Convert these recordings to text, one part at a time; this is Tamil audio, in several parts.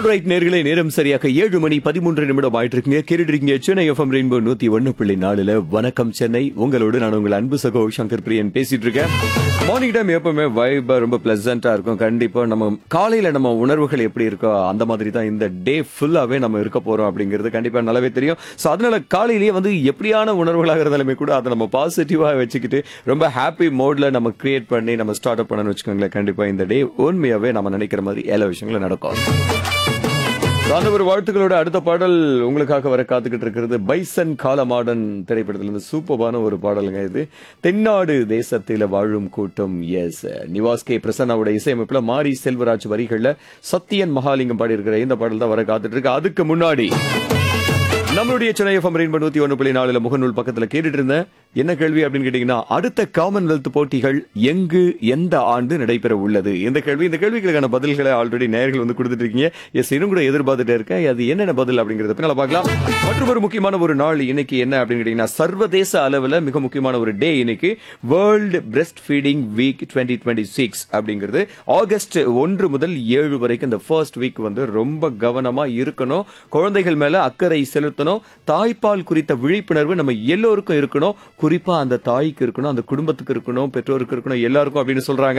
ஆல்ரைட் நேர்களே நேரம் சரியாக ஏழு மணி பதிமூன்று நிமிடம் ஆயிட்டு இருக்குங்க கேட்டுட்டு இருக்கீங்க சென்னை எஃப்எம் ரெயின்போ நூத்தி ஒன்னு புள்ளி நாலுல வணக்கம் சென்னை உங்களோடு நான் உங்கள் அன்பு சகோ சங்கர் பிரியன் பேசிட்டு இருக்கேன் மார்னிங் டைம் எப்பவுமே வைபா ரொம்ப பிளசண்டா இருக்கும் கண்டிப்பா நம்ம காலையில நம்ம உணர்வுகள் எப்படி இருக்கோ அந்த மாதிரி தான் இந்த டே ஃபுல்லாவே நம்ம இருக்க போறோம் அப்படிங்கிறது கண்டிப்பா நல்லாவே தெரியும் சோ அதனால காலையிலேயே வந்து எப்படியான உணர்வுகளாக இருந்தாலுமே கூட அதை நம்ம பாசிட்டிவா வச்சுக்கிட்டு ரொம்ப ஹாப்பி மோட்ல நம்ம கிரியேட் பண்ணி நம்ம ஸ்டார்ட் அப் பண்ணணும்னு வச்சுக்கோங்களேன் கண்டிப்பா இந்த டே உண்மையாவே நம்ம நினைக்கிற மாதிரி எல்லா விஷயங்களும் நடக்கும் அந்த ஒரு வாழ்த்துக்களோட அடுத்த பாடல் உங்களுக்காக வர காத்துக்கிட்டு இருக்கிறது பைசன் காலமாடன் திரைப்படத்துல இருந்து சூப்பரான ஒரு பாடலுங்க இது தென்னாடு தேசத்தில வாழும் கூட்டம் எஸ் நிவாஸ் கே பிரசன்னாவோட இசையமைப்புல மாரி செல்வராஜ் வரிகள்ல சத்தியன் மகாலிங்கம் பாடியிருக்கிற இந்த பாடல் தான் வர காத்துட்டு இருக்கு அதுக்கு முன்னாடி நம்மளுடைய சென்னை எஃப்எம் ரெயின்போ நூத்தி ஒன்று புள்ளி நாலுல முகநூல் பக்கத்துல கேட்டுட்டு இருந்தேன் என்ன கேள்வி அப்படின்னு கேட்டீங்கன்னா அடுத்த காமன்வெல்த் போட்டிகள் எங்கு எந்த ஆண்டு நடைபெற உள்ளது இந்த கேள்வி இந்த கேள்விகளுக்கான பதில்களை ஆல்ரெடி நேர்கள் வந்து கொடுத்துட்டு இருக்கீங்க எஸ் இன்னும் கூட எதிர்பார்த்துட்டே இருக்கேன் அது என்னென்ன பதில் அப்படிங்கறத பின்னால பார்க்கலாம் மற்றும் ஒரு முக்கியமான ஒரு நாள் இன்னைக்கு என்ன அப்படின்னு கேட்டீங்கன்னா சர்வதேச அளவுல மிக முக்கியமான ஒரு டே இன்னைக்கு world breastfeeding week twenty twenty six அப்படிங்கிறது ஆகஸ்ட் ஒன்று முதல் ஏழு வரைக்கும் இந்த ஃபர்ஸ்ட் வீக் வந்து ரொம்ப கவனமா இருக்கணும் குழந்தைகள் மேல அக்கறை செலுத்தணும் தாய்ப்பால் குறித்த விழிப்புணர்வு நம்ம எல்லோருக்கும் இருக்கணும் குறிப்பா அந்த தாய்க்கு இருக்கணும் அந்த குடும்பத்துக்கு இருக்கணும் பெற்றோருக்கு இருக்கணும் எல்லாருக்கும் அப்படின்னு சொல்றாங்க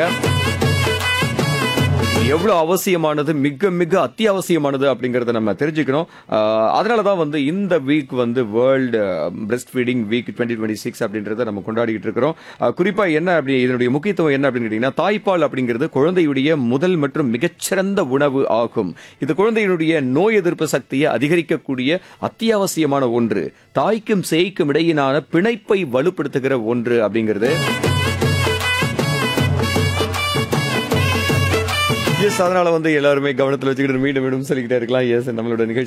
எவ்வளவு அவசியமானது மிக மிக அத்தியாவசியமானது அப்படிங்கறத நம்ம தெரிஞ்சுக்கணும் ஆஹ் அதனாலதான் வந்து இந்த வீக் வந்து world breastfeeding week twenty twenty six அப்படின்றத நம்ம கொண்டாடிட்டு இருக்கிறோம் ஆஹ் குறிப்பா என்ன அப்படி இதனுடைய முக்கியத்துவம் என்ன அப்படின்னு கேட்டீங்கன்னா தாய்ப்பால் அப்படிங்கிறது குழந்தையுடைய முதல் மற்றும் மிகச்சிறந்த உணவு ஆகும் இது குழந்தையினுடைய நோய் எதிர்ப்பு சக்தியை அதிகரிக்கக்கூடிய அத்தியாவசியமான ஒன்று தாய்க்கும் சேய்க்கும் இடையிலான பிணைப்பை வலுப்படுத்துகிற ஒன்று அப்படிங்கிறது எஸ் அதனால வந்து எல்லாருமே கவனத்தில் வச்சுக்கிட்டு மீண்டும் மீண்டும் சொல்லிக்கிட்டே இருக்கலாம் எஸ் நம்மளோட நிகழ்ச்சி